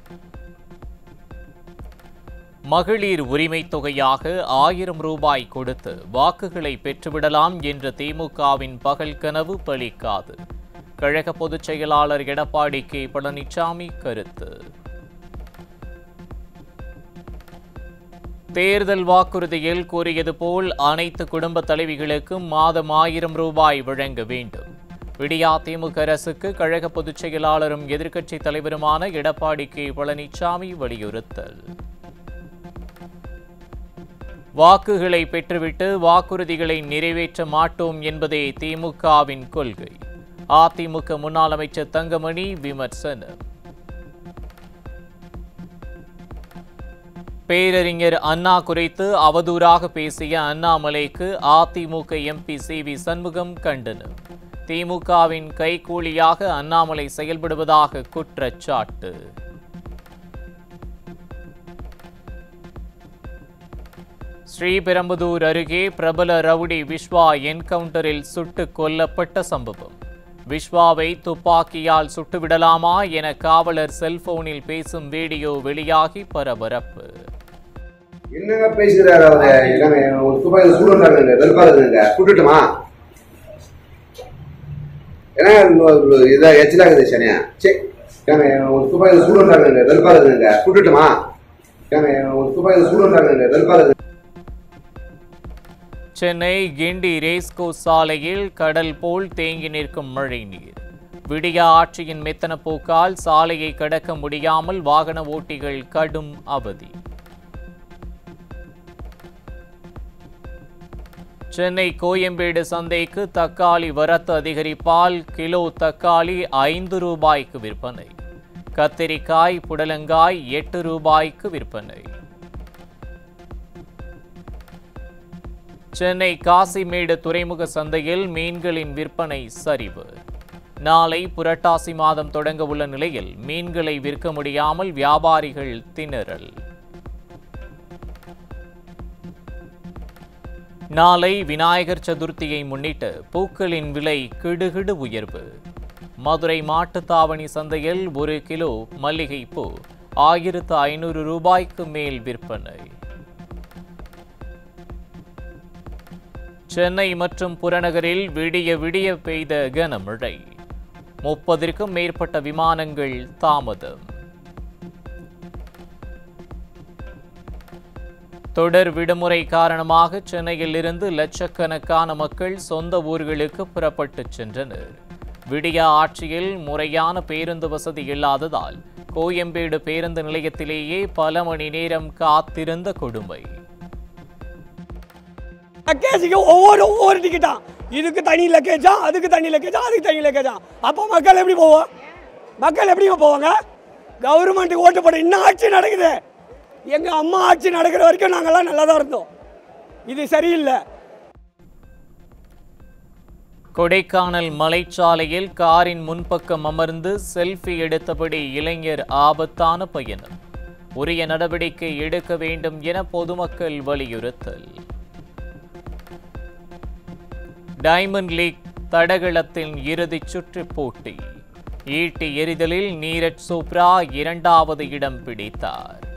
மகளிர் உரிமைத் தொகையாக ஆயிரம் ரூபாய் கொடுத்து வாக்குகளை பெற்றுவிடலாம் என்ற திமுகவின் பகல் கனவு பலிக்காது கழக பொதுச் செயலாளர் எடப்பாடி கே பழனிசாமி கருத்து தேர்தல் வாக்குறுதியில் கூறியது போல் அனைத்து குடும்ப தலைவிகளுக்கும் மாதம் ஆயிரம் ரூபாய் வழங்க வேண்டும் விடியா திமுக அரசுக்கு கழக பொதுச் செயலாளரும் எதிர்க்கட்சித் தலைவருமான எடப்பாடி கே பழனிசாமி வலியுறுத்தல் வாக்குகளை பெற்றுவிட்டு வாக்குறுதிகளை நிறைவேற்ற மாட்டோம் என்பதே திமுகவின் கொள்கை அதிமுக முன்னாள் அமைச்சர் தங்கமணி விமர்சனம் பேரறிஞர் அண்ணா குறித்து அவதூறாக பேசிய அண்ணாமலைக்கு AIADMK MP C V Shanmugam கண்டனம் திமுகவின் கைக்கூலியாக அண்ணாமலை செயல்படுவதாக குற்றச்சாட்டு ஸ்ரீபெரும்புதூர் அருகே பிரபல ரவுடி விஸ்வா என்கவுண்டரில் சுட்டுக் கொல்லப்பட்ட சம்பவம் விஸ்வாவை துப்பாக்கியால் சுட்டுவிடலாமா என காவலர் செல்போனில் பேசும் வீடியோ வெளியாகி பரபரப்பு என்னங்க பேசுகிறாரு அவரு எல்லாமே ஒரு துபாயில சூடுன்றாங்க வெறுப்பா இருக்குங்க சுட்டுட்டுமா ஏன்னா இதா எச்சிலாகுது சனியா சரி ஏங்க ஒரு துபாயில சூடுன்றாங்க வெறுப்பா இருக்குங்க சுட்டுட்டுமா ஏங்க ஒரு துபாயில சூடுன்றாங்க வெறுப்பா இருக்கு சென்னை கிண்டி ரேஸ்கோ சாலையில் கடல் போல் தேங்கி நிற்கும் மழைநீர் விடியா ஆட்சியின் மெத்தன போக்கால் சாலையை கடக்க முடியாமல் வாகன ஓட்டிகள் கடும் அவதி சென்னை கோயம்பேடு சந்தைக்கு தக்காளி வரத்து அதிகரிப்பால் கிலோ தக்காளி ஐந்து ரூபாய்க்கு விற்பனை கத்திரிக்காய் புடலங்காய் எட்டு ரூபாய்க்கு விற்பனை சென்னை காசிமேடு துறைமுக சந்தையில் மீன்களின் விற்பனை சரிவு நாளை புரட்டாசி மாதம் தொடங்க உள்ள நிலையில் மீன்களை விற்க முடியாமல் வியாபாரிகள் திணறல் நாளை விநாயகர் சதுர்த்தியை முன்னிட்டு பூக்களின் விலை கிடுகிடு உயர்வு மதுரை மாட்டுத்தாவணி சந்தையில் ஒரு கிலோ மல்லிகை பூ ஆயிரத்து ஐநூறு ரூபாய்க்கு மேல் விற்பனை சென்னை மற்றும் புறநகரில் விடிய விடிய பெய்த கனமழை முப்பதிற்கும் மேற்பட்ட விமானங்கள் தாமதம் தொடர் விடுமுறை காரணமாக சென்னையில் இருந்து லட்சக்கணக்கான மக்கள் சொந்த ஊர்களுக்கு புறப்பட்டுச் சென்றனர் விடியா ஆட்சியில் முறையான பேருந்து வசதி இல்லாததால் கோயம்பேடு பேருந்து நிலையத்திலேயே பல மணி நேரம் காத்திருந்த கொடுமை லக்கேஜுக்கு ஒவ்வொரு ஒவ்வொரு டிக்கெட்டா இதுக்கு தனி லக்கேஜா அதுக்கு தனி லக்கேஜா அதுக்கு தனி லக்கேஜா அப்போ மக்கள் எப்படி போவோம் மக்கள் எப்படிங்க போவாங்க கவர்மெண்ட்டுக்கு ஓட்டு போட இன்னும் ஆட்சி நடக்குது எங்கள் அம்மா ஆட்சி நடக்கிற வரைக்கும் நாங்கள்லாம் நல்லா தான் இருந்தோம் இது சரியில்லை கொடைக்கானல் மலைச்சாலையில் காரின் முன்பக்கம் அமர்ந்து செல்ஃபி எடுத்தபடி இளைஞர் ஆபத்தான பயணம் உரிய நடவடிக்கை எடுக்க வேண்டும் என பொதுமக்கள் வலியுறுத்தல் டைமண்ட் லீக் தடகளத்தின் இறுதிச் சுற்று போட்டி ஈட்டி எறிதலில் நீரஜ் சோப்ரா இரண்டாவது இடம் பிடித்தார்